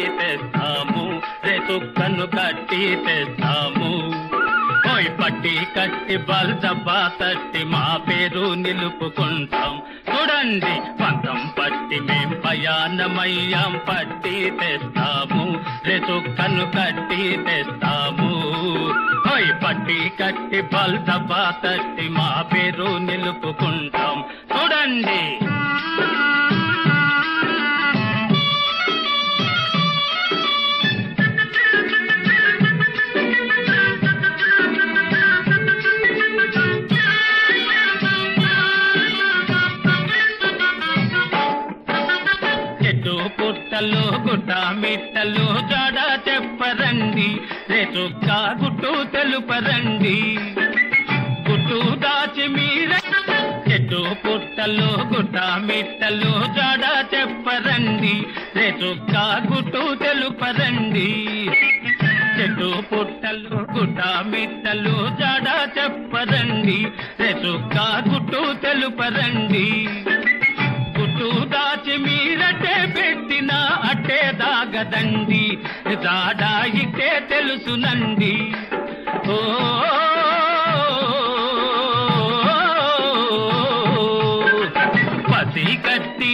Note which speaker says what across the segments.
Speaker 1: తెస్తాము రేతుక్కను కట్టి తెస్తాము ఓయ్ పట్టి కట్టి బల్జబ్బా తట్టి మా పేరు నిలుపుకుంటాం చూడండి పంతం పట్టి మేం పయానమయ్యాం పట్టి తెస్తాము రేతుక్కను కట్టి తెస్తాము ఓయ్ పట్టి కట్టి బల్జబ్బా తట్టి మా పేరు నిలుపుకుంటాం చూడండి చెట్టు పుట్టలు గుట్ట మిట్టలు జాడ చెప్పరండి రేచుక్క గుట్టు తెలుపరండి గుట్టు దాచి మీర చెట్టు పుట్టలు గుట్ట మిట్టలు జాడ చెప్పరండి రేచుక్క గుట్టు తెలుపరండి చెట్టు పుట్టలు గుట్ట మిట్టలు జాడ చెప్పరండి రేచుక్క గుట్టు తెలుపరండి గుట్టు దాచి మీరటే పెట్టిన అట్టే దాగదండి దాడా ఇట్టే తెలుసునండి ఓ పసి కట్టి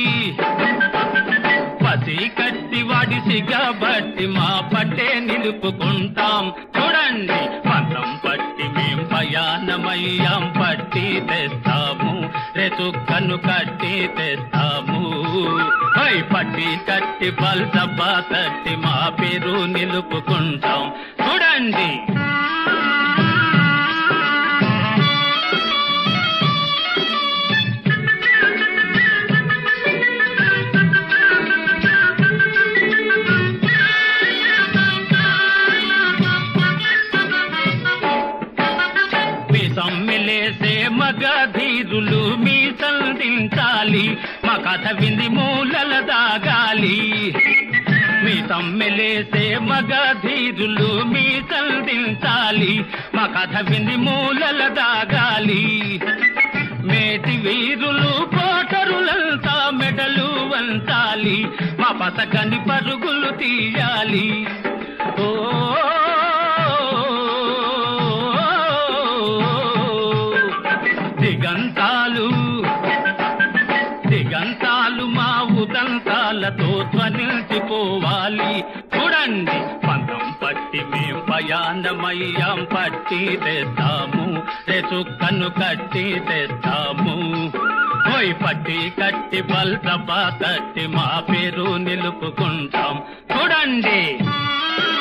Speaker 1: పసి కట్టి వాడి సిగబట్టి మా పట్టే నిలుపుకుంటాం చూడండి పంతం పట్టి మేం పయానమయ్యాం పట్టి తెస్తాము రేతుక్కను కట్టి తెస్తాము హై పట్టి కట్టి బల్సబ్బా తట్టి మా పేరు నిలుపుకుంటాం చూడండి మీ సమ్మెలేసే మగధీరులు మీ సంధించాలి మా కథ వింది మూలల దాగాలి మీ సమ్మెలేసే మగధీరులు మీ సంధించాలి మా కథ వింది మూలల దాగాలి మేటి వీరులు కోటరులంతా మెడలు వంచాలి మా పసకని పరుగులు తీయాలి ఓ దిగంతాలు దిగంతాలు మా ఉదంతాలతో ధ్వనించిపోవాలి చూడండి పంతం పట్టి మేం పయానమయ్యాం పట్టి తెస్తాము రేచుక్కను కట్టి తెస్తాము ఓయ్ పట్టి కట్టి బల్సబ్బా తట్టి మా పేరు నిలుపుకుంటాం చూడండి